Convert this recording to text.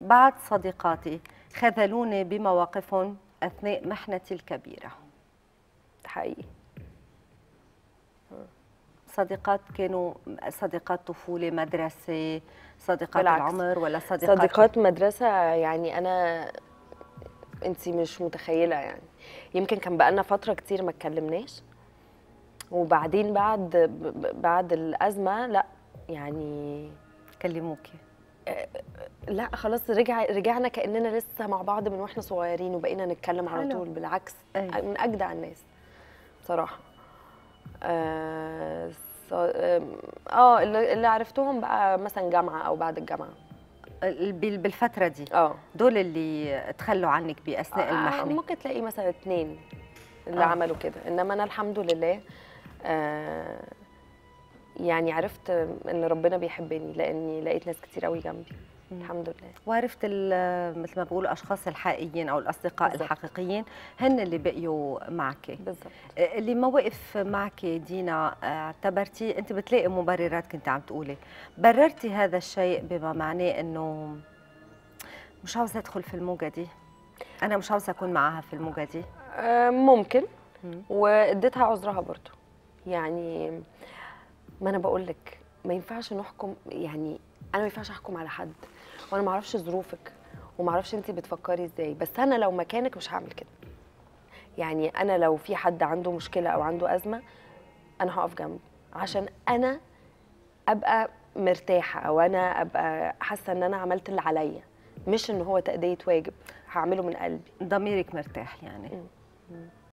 بعض صديقاتي خذلوني بمواقفهم أثناء محنتي الكبيرة حقيقي صديقات كانوا صديقات طفولة مدرسة صديقات بالعكس. العمر ولا صديقات صديقات مدرسة يعني أنا أنت مش متخيلة يعني يمكن كان بقالنا فترة كتير ما اتكلمناش وبعدين بعد ب- بعد الأزمة لا يعني كلموكي لا خلاص رجع رجعنا كأننا لسه مع بعض من واحنا صغيرين وبقينا نتكلم على حلو. طول بالعكس أيوة. من أجدع الناس بصراحة اه ص- آم، آه، اللي اللي عرفتهم بقى مثلا جامعة أو بعد الجامعة ال- بال- بالفترة دي اه دول اللي تخلوا عنك بأثناء آه، المحنة ممكن تلاقي مثلا اتنين اللي آه. آه. عملوا كده انما انا الحمد لله آه يعني عرفت ان ربنا بيحبني لاني لقيت ناس كتير قوي جنبي مم. الحمد لله وعرفت ال- مثل ما بقولوا الأشخاص الحقيقيين أو الأصدقاء بالضبط. الحقيقيين هن اللي بقيوا معك بالظبط اللي ما وقف معك دينا اعتبرتي انت بتلاقي مبررات كنت عم تقولي بررتي هذا الشيء بما معناه انه مش عاوزه ادخل في الموجه دي انا مش عاوزه اكون معاها في الموجه دي آه ممكن مم. واديتها عذرها برضو يعني ما انا بقول لك ما ينفعش نحكم يعني انا ما ينفعش احكم على حد وانا ما اعرفش ظروفك وما اعرفش انت بتفكري ازاي بس انا لو مكانك مش هعمل كده يعني انا لو في حد عنده مشكله او عنده ازمه انا هقف جنبه عشان انا ابقى مرتاحه او انا ابقى حاسه ان انا عملت اللي عليا مش ان هو تاديه واجب هعمله من قلبي ضميرك مرتاح يعني مم.